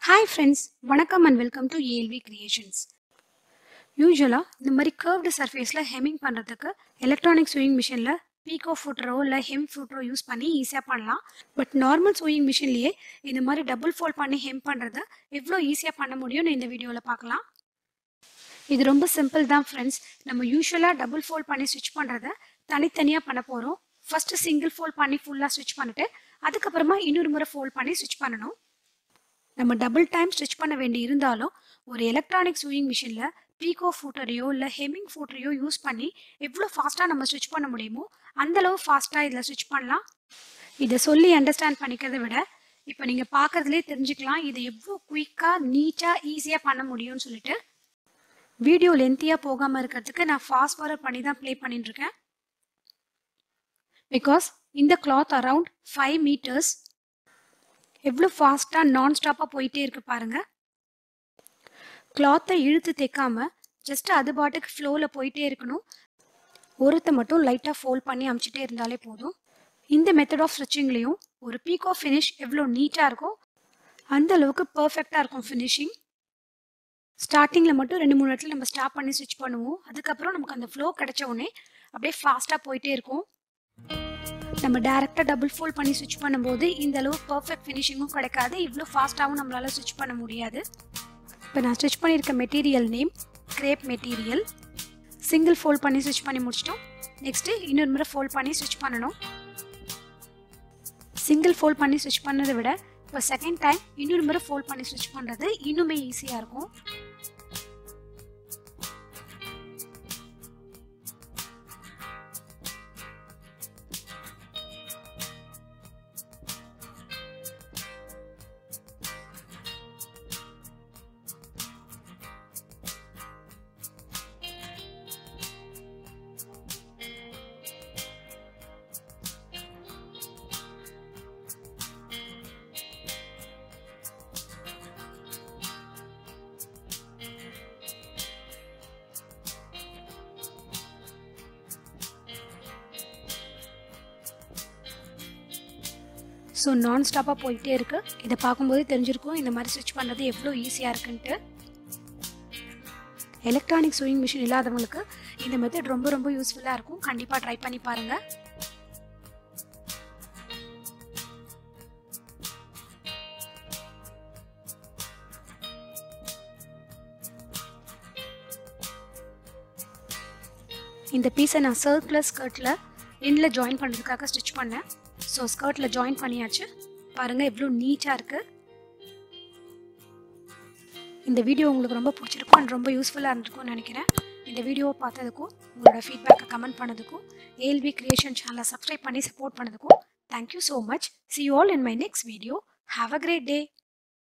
hi friends வணக்கம் and welcome to ALV creations யூஸ்வலாக இந்த மாதிரி கர்வ்டு சர்ஃபேஸில் ஹெம்மிங் பண்ணுறதுக்கு எலக்ட்ரானிக் ஸ்விங் மிஷினில் பீகோ ஃபுட்ரோ இல்லை ஹெம் ஃபுட்ரோ யூஸ் பண்ணி ஈஸியாக பண்ணலாம் பட் நார்மல் ஸ்விங் மிஷின்லேயே இந்த மாதிரி டபுள் ஃபோல்ட் பண்ணி ஹெம் பண்ணுறத எவ்வளோ ஈஸியாக பண்ண முடியும்னு இந்த வீடியோவில் பார்க்கலாம் இது ரொம்ப சிம்பிள் தான் ஃப்ரெண்ட்ஸ் நம்ம யூஸ்வலாக டபுள் ஃபோல்ட் பண்ணி ஸ்விட்ச் பண்ணுறத தனித்தனியாக பண்ண போகிறோம் ஃபஸ்ட்டு சிங்கிள் ஃபோல்ட் பண்ணி ஃபுல்லாக ஸ்விட்ச் பண்ணிட்டு அதுக்கப்புறமா இன்னொரு முறை ஃபோல்ட் பண்ணி ஸ்விட்ச் பண்ணணும் நம்ம டபுள் டைம் ஸ்டிச் பண்ண வேண்டி இருந்தாலும் ஒரு எலக்ட்ரானிக் சூயிங் மிஷினில் பீகோ ஃபூட்டரையோ இல்லை ஹெமிங் ஃபூட்டரையோ யூஸ் பண்ணி எவ்வளோ ஃபாஸ்ட்டாக நம்ம ஸ்டிச் பண்ண முடியுமோ அந்தளவு ஃபாஸ்ட்டாக இதில் ஸ்டிச் பண்ணலாம் இதை சொல்லி அண்டர்ஸ்டாண்ட் பண்ணிக்கிறத விட இப்போ நீங்கள் பார்க்கறதுலே தெரிஞ்சுக்கலாம் இதை எவ்வளோ குயிக்காக நீட்டாக ஈஸியாக பண்ண முடியும்னு சொல்லிட்டு வீடியோ லென்த்தியாக போகாமல் இருக்கிறதுக்கு நான் ஃபாஸ்ட் ஃபார்வர்ட் பண்ணி தான் ப்ளே பண்ணிட்டுருக்கேன் பிகாஸ் இந்த கிளாத் அரவுண்ட் ஃபைவ் மீட்டர்ஸ் எவ்வளோ ஃபாஸ்ட்டாக நான் ஸ்டாப்பாக போயிட்டே இருக்கு பாருங்க கிளாத்தை இழுத்து தைக்காம ஜஸ்ட் அது பாட்டுக்கு ஃப்ளோவில் போயிட்டே இருக்கணும் ஒருத்த மட்டும் லைட்டாக ஃபோல்ட் பண்ணி அமுச்சிட்டே இருந்தாலே போதும் இந்த மெத்தட் ஆஃப் ஸ்டிச்சிங்லேயும் ஒரு பீக் ஆஃப் ஃபினிஷ் எவ்வளோ நீட்டாக இருக்கோ அந்த அளவுக்கு பர்ஃபெக்டாக இருக்கும் ஃபினிஷிங் ஸ்டார்டிங்கில் மட்டும் ரெண்டு மூணு இடத்துல நம்ம ஸ்டாப் பண்ணி ஸ்டிச் பண்ணுவோம் அதுக்கப்புறம் நமக்கு அந்த ஃப்ளோ கிடைச்ச உடனே அப்படியே ஃபாஸ்ட்டாக போயிட்டே இருக்கும் நம்ம டேரெக்டாக டபுள் ஃபோல்ட் பண்ணி ஸ்விட்ச் பண்ணும்போது இந்த அளவு பர்ஃபெக்ட் ஃபினிஷிங்கும் கிடைக்காது இவ்வளோ ஃபாஸ்ட்டாகவும் நம்மளால் ஸ்விட்ச் பண்ண முடியாது இப்போ நான் ஸ்டிச் பண்ணியிருக்க material name crepe material single fold பண்ணி ஸ்விட்ச் பண்ணி முடிச்சிட்டோம் நெக்ஸ்ட்டு இன்னொரு முறை ஃபோல்ட் பண்ணி ஸ்விட்ச் பண்ணணும் சிங்கிள் ஃபோல்ட் பண்ணி ஸ்விட்ச் பண்ணதை விட இப்போ செகண்ட் டைம் இன்னொரு முறை ஃபோல்ட் பண்ணி ஸ்விட்ச் பண்ணுறது இன்னுமே ஈஸியாக இருக்கும் ஸோ நான் ஸ்டாப்பாக போயிட்டே இருக்கு இதை பார்க்கும்போது தெரிஞ்சிருக்கும் இந்த மாதிரி ஸ்விட்ச் பண்ணுறது எவ்வளோ ஈஸியாக இருக்குன்ட்டு எலக்ட்ரானிக் சூயிங் மிஷின் இல்லாதவங்களுக்கு இந்த மெத்தட் ரொம்ப ரொம்ப யூஸ்ஃபுல்லாக இருக்கும் கண்டிப்பாக ட்ரை பண்ணி பாருங்கள் இந்த பீஸை நான் சர்க்குலர் ஸ்கர்ட்டில் எண்டில் ஜாயின் பண்ணுறதுக்காக ஸ்டிச் பண்ணேன் ஸோ ஸ்கர்ட்டில் ஜாயின் பண்ணியாச்சு பாருங்கள் எவ்வளோ நீட்டாக இருக்குது இந்த வீடியோ உங்களுக்கு ரொம்ப பிடிச்சிருக்கும் அண்ட் ரொம்ப யூஸ்ஃபுல்லாக இருந்திருக்கும்னு நினைக்கிறேன் இந்த வீடியோவை பார்த்ததுக்கும் உங்களோட ஃபீட்பேக்கை கமெண்ட் பண்ணதுக்கும் ஏஎல்வி கிரியேஷன் சேனலை சப்ஸ்கிரைப் பண்ணி சப்போர்ட் பண்ணதுக்கும் thank you so much see you all in my next video have a great day